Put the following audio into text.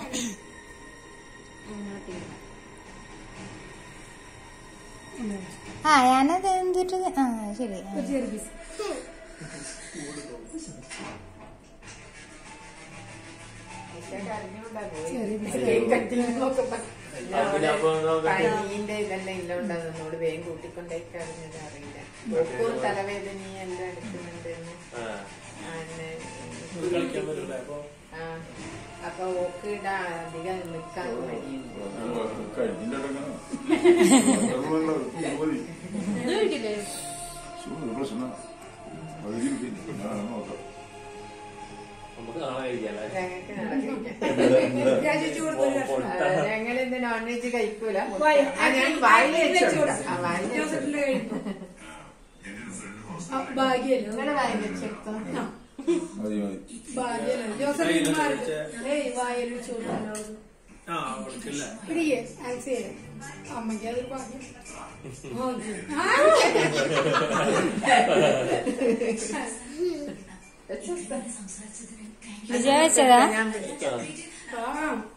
ആ ഞാനത് എന്തിട്ട് ആ ശരി ആ. ഒരു ചെറിയ പീസ് ചെറിയ പീസ് പനീന്റെ ഇതെല്ലാം ഇല്ലോണ്ട് അതൊന്നുകൂടി വേഗം കൂട്ടിക്കൊണ്ടേക്കറിഞ്ഞത് അറിയില്ല ഒക്കും തലവേദനയും എല്ലാം എടുക്കുന്നുണ്ടെന്ന് അന്നെ കളിക്കാൻ പറ്റൂല അപ്പൊ ആ അപ്പൊ ഓക്കിട അധികം നിക്കാൻ മടിയുണ്ട് നമുക്ക് നാളെ കഴിക്കാല്ലേ ഞങ്ങൾക്ക് നടക്കില്ല ഞാൻ ചേച്ചി കൊടുത്തൊരു കഷ്ണം ഞങ്ങൾ ഇന്ന് നോൺ വെജ് കഴിക്കൂല വായ- ആ, ഞാൻ വായിൽ വെച്ച് കൊടുക്കാം. ആ, വായിൽ വെച്ച് ജോസഫിന്റെ കഴിക്കും ആ, ഭാഗ്യല്ലേ നിങ്ങള് വായിൽ വെച്ചെടുത്തോ ഭാഗ്യല്ലേ ജോസഫിന് മാറി ഏയ് വായൽ വെച്ച് കൊടുക്കാനുള്ളത് ആ കൊടുക്കില്ല പിടിയേ ആക്സ് ചെയ്യാം അമ്മയ്ക്ക് അതൊരു ഭാഗ്യം ആ, വിജയ വെച്ചതാ ഞാൻ ആ